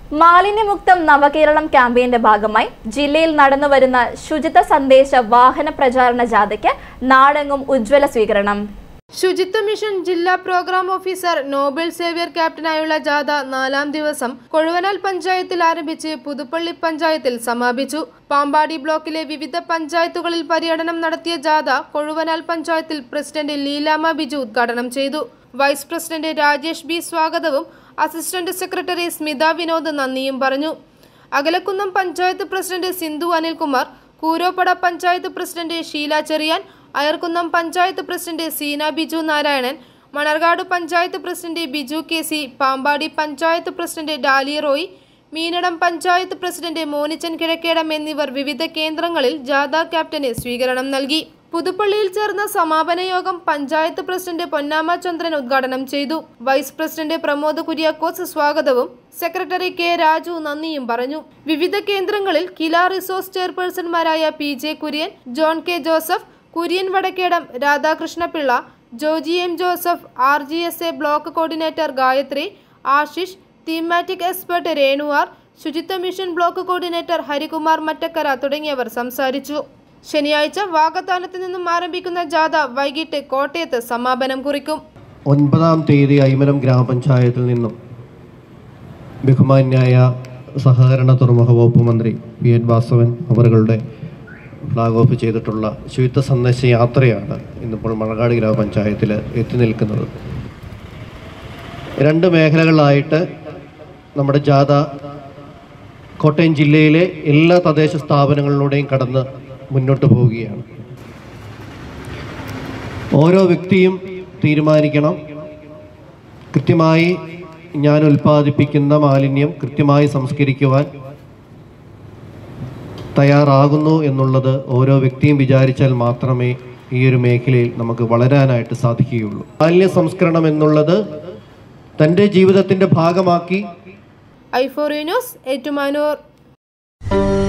മാലിന്യമുക്തം നവകേരളം ക്യാമ്പയിന്റെ ഭാഗമായി ജില്ലയിൽ നടന്നുവരുന്ന ശുചിത്വ സന്ദേശ വാഹന പ്രചാരണ ജാഥയ്ക്ക് നാടെങ്ങും ഉജ്ജ്വല സ്വീകരണം ശുചിത്വ മിഷൻ ജില്ലാ പ്രോഗ്രാം ഓഫീസർ നോബൽ സേവ്യർ ക്യാപ്റ്റനായുള്ള ജാഥ നാലാം ദിവസം കൊഴുവനാൽ പഞ്ചായത്തിൽ ആരംഭിച്ച് പുതുപ്പള്ളി പഞ്ചായത്തിൽ സമാപിച്ചു പാമ്പാടി ബ്ലോക്കിലെ വിവിധ പഞ്ചായത്തുകളിൽ പര്യടനം നടത്തിയ ജാഥ കൊഴുവനാൽ പഞ്ചായത്തിൽ പ്രസിഡന്റ് ലീലാമ ബിജു ഉദ്ഘാടനം ചെയ്തു വൈസ് പ്രസിഡന്റ് രാജേഷ് ബി സ്വാഗതവും അസിസ്റ്റന്റ് സെക്രട്ടറി സ്മിത വിനോദ് നന്ദിയും പറഞ്ഞു Akalakunnam panchayat president Sindhu Anilkumar Kooroppada panchayat president Sheela Cherian Ayarkunnam panchayat president Seena Biju Narayanan Manarcad panchayat president Biju K C Pampady panchayat president Dally Roy Meenadam panchayat president Monichan Kizhakkedam എന്നിവർ വിവിധ കേന്ദ്രങ്ങളിൽ ജാഥ ക്യാപ്റ്റന് സ്വീകരണം നൽകി പുതുപ്പള്ളിയിൽ ചേർന്ന സമാപന യോഗം പഞ്ചായത്ത് പ്രസിഡന്റ് പൊന്നാമ ചന്ദ്രൻ ഉദ്ഘാടനം ചെയ്തു വൈസ് പ്രസിഡന്റ് പ്രമോദ് കുര്യാക്കോസ് സ്വാഗതവും സെക്രട്ടറി കെ രാജു നന്ദിയും പറഞ്ഞു വിവിധ കേന്ദ്രങ്ങളിൽ കില റിസോഴ്സ് ചെയർപേഴ്സൺമാരായ P J Kurian John K Joseph Kurian Vadakkedam Radhakrishnapillai Jojy M Joseph R G S A block coordinator Gayathri Ashish thematic expert Renuvar ശുചിത്വ mission block coordinator Harikumar Mattakkara തുടങ്ങിയവർ സംസാരിച്ചു ശനിയാഴ്ച വാഗത്താനത്ത് നിന്നും ആരംഭിക്കുന്ന ജാഥ വൈകിട്ട് കോട്ടയത്ത് സമാപനം കുറിക്കും ഒൻപതാം തീയതി ഐമനം ഗ്രാമപഞ്ചായത്തിൽ നിന്നും ബഹുമാന്യായ സഹകരണ തുറമുഖ വകുപ്പ് മന്ത്രി വി എൻ വാസവൻ അവരുടെ ഫ്ലാഗ് ഓഫ് ചെയ്തിട്ടുള്ള ശുചിത്വ സന്ദേശ യാത്രയാണ് ഇന്നിപ്പോൾ മണക്കാട് ഗ്രാമപഞ്ചായത്തിൽ എത്തി നിൽക്കുന്നത് രണ്ട് മേഖലകളിലായിട്ട് നമ്മുടെ ജാഥ കോട്ടയം ജില്ലയിലെ എല്ലാ തദ്ദേശ സ്ഥാപനങ്ങളിലൂടെയും കടന്ന് മുന്നോട്ട് പോവുകയാണ് ഓരോ വ്യക്തിയും തീരുമാനിക്കണം കൃത്യമായി ഞാൻ ഉൽപ്പാദിപ്പിക്കുന്ന മാലിന്യം കൃത്യമായി സംസ്കരിക്കുവാൻ തയ്യാറാകുന്നു എന്നുള്ളത് ഓരോ വ്യക്തിയും വിചാരിച്ചാൽ മാത്രമേ ഈ ഒരു മേഖലയിൽ നമുക്ക് വളരാനായിട്ട് സാധിക്കുകയുള്ളൂ മാലിന്യ സംസ്കരണം എന്നുള്ളത് തൻ്റെ ജീവിതത്തിൻ്റെ ഭാഗമാക്കി ഐഫോറി ന്യൂസ് ഏറ്റുമാനൂർ